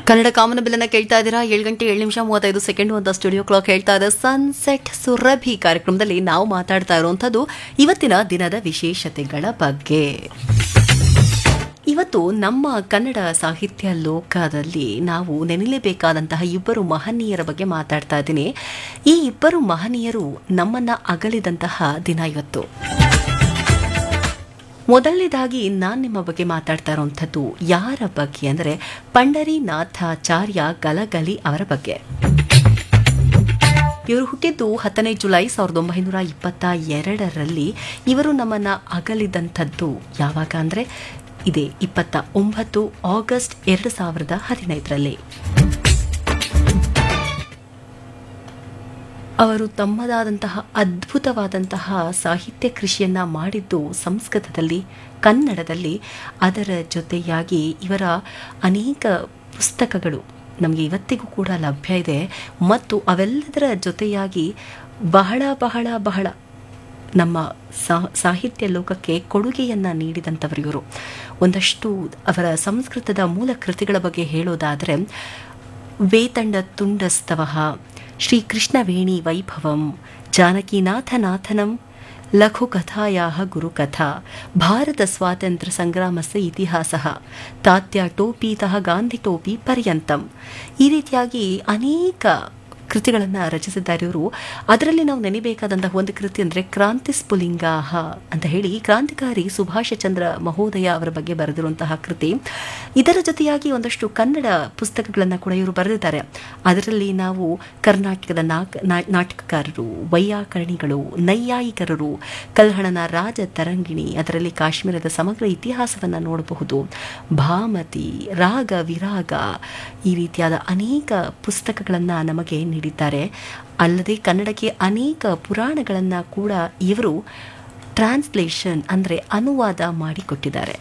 ಕನ್ನಡ ಕಾಮನಬಿಲ್ಲನ್ನ ಕೇಳ್ತಾ ಇದ್ದೀರಾ ಏಳು ಗಂಟೆ ಏಳು ನಿಮಿಷ ಮೂವತ್ತೈದು ಸೆಕೆಂಡ್ ಅಂತ ಸ್ಟುಡಿಯೋ ಕ್ಲಾಕ್ ಹೇಳ್ತಾ ಇದೆ ಸನ್ಸೆಟ್ ಸುರಭಿ ಕಾರ್ಯಕ್ರಮದಲ್ಲಿ ನಾವು ಮಾತಾಡ್ತಾ ಇರುವಂಥದ್ದು ಇವತ್ತಿನ ದಿನದ ವಿಶೇಷತೆಗಳ ಬಗ್ಗೆ ಇವತ್ತು ನಮ್ಮ ಕನ್ನಡ ಸಾಹಿತ್ಯ ಲೋಕದಲ್ಲಿ ನಾವು ನೆನಲೇಬೇಕಾದಂತಹ ಇಬ್ಬರು ಮಹನೀಯರ ಬಗ್ಗೆ ಮಾತಾಡ್ತಾ ಇದ್ದೀನಿ ಈ ಇಬ್ಬರು ಮಹನೀಯರು ನಮ್ಮನ್ನ ಅಗಲಿದಂತಹ ದಿನ ಇವತ್ತು ಮೊದಲನೇದಾಗಿ ನಾನು ನಿಮ್ಮ ಬಗ್ಗೆ ಮಾತಾಡ್ತಾ ಇರುವಂಥದ್ದು ಯಾರ ಬಗ್ಗೆ ಅಂದರೆ ಪಂಡರಿನಾಥಾಚಾರ್ಯ ಗಲಗಲಿ ಅವರ ಬಗ್ಗೆ ಇವರು ಹುಟ್ಟಿದ್ದು ಹತ್ತನೇ ಜುಲೈ ಸಾವಿರದ ಒಂಬೈನೂರ ಇಪ್ಪತ್ತ ಎರಡರಲ್ಲಿ ಇವರು ನಮ್ಮನ್ನ ಅಗಲಿದಂಥದ್ದು ಯಾವಾಗ ಅಂದರೆ ಇದೆ ಇಪ್ಪತ್ತ ಒಂಬತ್ತು ಆಗಸ್ಟ್ ಎರಡು ಸಾವಿರದ ಹದಿನೈದರಲ್ಲಿ ಅವರು ತಮ್ಮದಾದಂತಹ ಅದ್ಭುತವಾದಂತಹ ಸಾಹಿತ್ಯ ಕೃಷಿಯನ್ನ ಮಾಡಿದ್ದು ಸಂಸ್ಕೃತದಲ್ಲಿ ಕನ್ನಡದಲ್ಲಿ ಅದರ ಜೊತೆಯಾಗಿ ಇವರ ಅನೇಕ ಪುಸ್ತಕಗಳು ನಮಗೆ ಇವತ್ತಿಗೂ ಕೂಡ ಲಭ್ಯ ಇದೆ ಮತ್ತು ಅವೆಲ್ಲದರ ಜೊತೆಯಾಗಿ ಬಹಳ ಬಹಳ ಬಹಳ ನಮ್ಮ ಸಾಹಿತ್ಯ ಲೋಕಕ್ಕೆ ಕೊಡುಗೆಯನ್ನು ನೀಡಿದಂಥವರು ಇವರು ಒಂದಷ್ಟು ಅವರ ಸಂಸ್ಕೃತದ ಮೂಲ ಕೃತಿಗಳ ಬಗ್ಗೆ ಹೇಳೋದಾದರೆ ವೇತಂಡ ತುಂಡಸ್ತವಃ ಶ್ರೀಕೃಷ್ಣವೇಣಿ ವೈಭವಂ ಜಾನಕೀನಾಥನಾಥನಂ ಲಘುಕಥಾಯಾ ಗುರುಕಥಾ ಭಾರತ ಸ್ವಾತಂತ್ರ್ಯ ಸಂಗ್ರಾಮಸ್ಯ ಇತಿಹಾಸ ತಾತ್ಯ ಟೋಪೀತಃ ಗಾಂಧಿ ಟೋಪಿ ಪರ್ಯಂತಂ ಈ ರೀತಿಯಾಗಿ ಅನೇಕ ಕೃತಿಗಳನ್ನು ರಚಿಸಿದ್ದಾರೆ ಇವರು ಅದರಲ್ಲಿ ನಾವು ನೆನೆಬೇಕಾದಂತಹ ಒಂದು ಕೃತಿ ಅಂದರೆ ಕ್ರಾಂತಿ ಸ್ಫುಲಿಂಗಾಹ ಅಂತ ಹೇಳಿ ಕ್ರಾಂತಿಕಾರಿ ಸುಭಾಷ ಚಂದ್ರ ಮಹೋದಯ ಅವರ ಬಗ್ಗೆ ಬರೆದಿರುವಂತಹ ಕೃತಿ ಇದರ ಜೊತೆಯಾಗಿ ಒಂದಷ್ಟು ಕನ್ನಡ ಪುಸ್ತಕಗಳನ್ನು ಕೂಡ ಇವರು ಬರೆದಿದ್ದಾರೆ ಅದರಲ್ಲಿ ನಾವು ಕರ್ನಾಟಕದ ನಾಟಕಕಾರರು ವೈಯಾಕರಣಿಗಳು ನೈಯಾಯಿಕರರು ಕಲ್ಹಣನ ರಾಜ ತರಂಗಿಣಿ ಅದರಲ್ಲಿ ಕಾಶ್ಮೀರದ ಸಮಗ್ರ ಇತಿಹಾಸವನ್ನು ನೋಡಬಹುದು ಭಾಮತಿ ರಾಗ ವಿರಾಗ ಈ ರೀತಿಯಾದ ಅನೇಕ ಪುಸ್ತಕಗಳನ್ನು ನಮಗೆ ನೀಡಿದ್ದಾರೆ ಅಲ್ಲದೆ ಕನ್ನಡಕ್ಕೆ ಅನೇಕ ಪುರಾಣಗಳನ್ನು ಕೂಡ ಇವರು ಟ್ರಾನ್ಸ್ಲೇಷನ್ ಅಂದರೆ ಅನುವಾದ ಮಾಡಿಕೊಟ್ಟಿದ್ದಾರೆ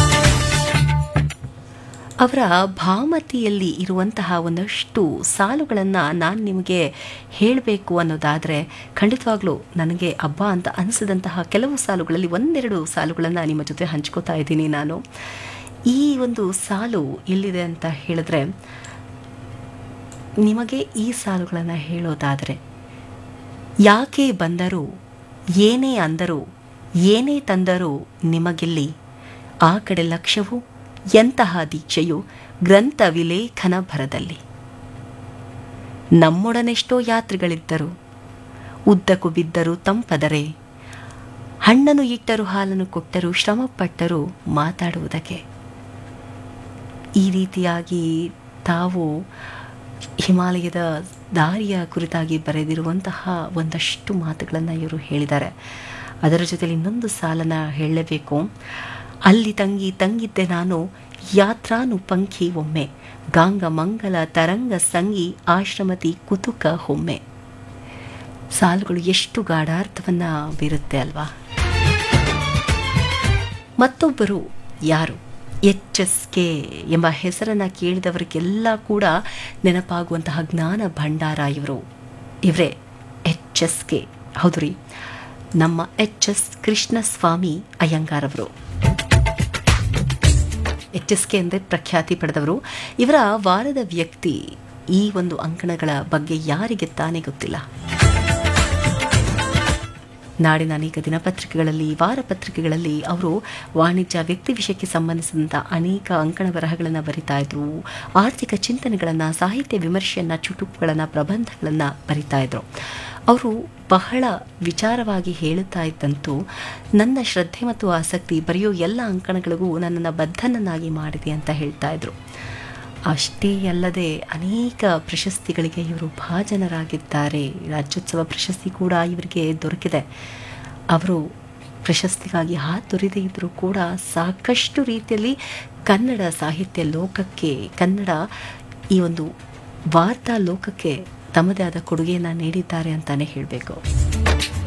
ಅವರ ಭಾಮತಿಯಲ್ಲಿ ಇರುವಂತಹ ಒಂದಷ್ಟು ಸಾಲುಗಳನ್ನು ನಾನು ನಿಮಗೆ ಹೇಳಬೇಕು ಅನ್ನೋದಾದರೆ ಖಂಡಿತವಾಗ್ಲೂ ನನಗೆ ಹಬ್ಬ ಅಂತ ಅನಿಸಿದಂತಹ ಕೆಲವು ಸಾಲುಗಳಲ್ಲಿ ಒಂದೆರಡು ಸಾಲುಗಳನ್ನು ನಿಮ್ಮ ಜೊತೆ ಹಂಚ್ಕೋತಾ ಇದ್ದೀನಿ ನಾನು ಈ ಒಂದು ಸಾಲು ಎಲ್ಲಿದೆ ಅಂತ ಹೇಳಿದ್ರೆ ನಿಮಗೆ ಈ ಸಾಲುಗಳನ್ನು ಹೇಳೋದಾದರೆ ಯಾಕೆ ಬಂದರೂ ಏನೇ ಅಂದರೂ ಏನೇ ತಂದರೂ ನಿಮಗಿಲ್ಲಿ ಆ ಕಡೆ ಲಕ್ಷ್ಯವು ಎಂತಹ ದೀಕ್ಷೆಯು ಗ್ರಂಥ ವಿಲೇಖನ ಭರದಲ್ಲಿ ನಮ್ಮೊಡನೆಷ್ಟೋ ಯಾತ್ರಿಗಳಿದ್ದರು ಉದ್ದಕ್ಕೂ ಬಿದ್ದರು ತಂಪದರೆ ಹಣ್ಣನ್ನು ಇಟ್ಟರು ಹಾಲನ್ನು ಕೊಟ್ಟರು ಶ್ರಮಪಟ್ಟರು ಮಾತಾಡುವುದಕ್ಕೆ ಈ ರೀತಿಯಾಗಿ ತಾವು ಹಿಮಾಲಯದ ದಾರಿಯ ಕುರಿತಾಗಿ ಬರೆದಿರುವಂತಹ ಒಂದಷ್ಟು ಮಾತುಗಳನ್ನು ಇವರು ಹೇಳಿದ್ದಾರೆ ಅದರ ಜೊತೆಲಿ ಇನ್ನೊಂದು ಸಾಲನ ಹೇಳಲೇಬೇಕು ಅಲ್ಲಿ ತಂಗಿ ತಂಗಿದ್ದೆ ನಾನು ಯಾತ್ರಾನು ಪಂಖಿ ಒಮ್ಮೆ ಗಾಂಗ ಮಂಗಲ ತರಂಗ ಸಂಗಿ ಆಶ್ರಮತಿ ಕುತುಕ ಒಮ್ಮೆ ಸಾಲುಗಳು ಎಷ್ಟು ಗಾಢಾರ್ಥವನ್ನು ಬೀರುತ್ತೆ ಅಲ್ವಾ ಮತ್ತೊಬ್ಬರು ಯಾರು ಎಚ್ ಎಸ್ ಕೆ ಎಂಬ ಹೆಸರನ್ನು ಕೇಳಿದವರಿಗೆಲ್ಲ ಕೂಡ ನೆನಪಾಗುವಂತಹ ಜ್ಞಾನ ಭಂಡಾರ ಇವರು ಇವರೇ ಎಚ್ ಎಸ್ ಕೆ ಹೌದು ರೀ ನಮ್ಮ ಎಚ್ ಎಸ್ ಕೃಷ್ಣಸ್ವಾಮಿ ಅಯ್ಯಂಗಾರ್ ಅವರು ಎಚ್ ಎಸ್ ಕೆ ಅಂದರೆ ಪ್ರಖ್ಯಾತಿ ಪಡೆದವರು ಇವರ ವಾರದ ವ್ಯಕ್ತಿ ಈ ಒಂದು ಅಂಕಣಗಳ ಬಗ್ಗೆ ಯಾರಿಗೆ ತಾನೇ ಗೊತ್ತಿಲ್ಲ ನಾಡಿನ ಅನೇಕ ದಿನಪತ್ರಿಕೆಗಳಲ್ಲಿ ವಾರಪತ್ರಿಕೆಗಳಲ್ಲಿ ಅವರು ವಾಣಿಜ್ಯ ವ್ಯಕ್ತಿ ವಿಷಯಕ್ಕೆ ಸಂಬಂಧಿಸಿದಂಥ ಅನೇಕ ಅಂಕಣ ಬರಹಗಳನ್ನು ಬರಿತಾ ಇದ್ರು ಆರ್ಥಿಕ ಚಿಂತನೆಗಳನ್ನು ಸಾಹಿತ್ಯ ವಿಮರ್ಶೆಯನ್ನು ಚುಟುಕುಗಳನ್ನು ಪ್ರಬಂಧಗಳನ್ನು ಬರಿತಾ ಇದ್ರು ಅವರು ಬಹಳ ವಿಚಾರವಾಗಿ ಹೇಳುತ್ತಾ ಇದ್ದಂತೂ ನನ್ನ ಶ್ರದ್ಧೆ ಮತ್ತು ಆಸಕ್ತಿ ಬರೆಯೋ ಎಲ್ಲ ಅಂಕಣಗಳಿಗೂ ನನ್ನನ್ನು ಬದ್ಧನನ್ನಾಗಿ ಮಾಡಿದೆ ಅಂತ ಹೇಳ್ತಾ ಇದ್ರು ಅಷ್ಟೇ ಅಲ್ಲದೆ ಅನೇಕ ಪ್ರಶಸ್ತಿಗಳಿಗೆ ಇವರು ಭಾಜನರಾಗಿದ್ದಾರೆ ರಾಜ್ಯೋತ್ಸವ ಪ್ರಶಸ್ತಿ ಕೂಡ ಇವರಿಗೆ ದೊರಕಿದೆ ಅವರು ಪ್ರಶಸ್ತಿಗಾಗಿ ಹಾತೊರೆದೇ ಇದ್ದರೂ ಕೂಡ ಸಾಕಷ್ಟು ರೀತಿಯಲ್ಲಿ ಕನ್ನಡ ಸಾಹಿತ್ಯ ಲೋಕಕ್ಕೆ ಕನ್ನಡ ಈ ಒಂದು ವಾರ್ತಾ ಲೋಕಕ್ಕೆ ತಮ್ಮದೇ ಆದ ಕೊಡುಗೆಯನ್ನು ನೀಡಿದ್ದಾರೆ ಅಂತಲೇ ಹೇಳಬೇಕು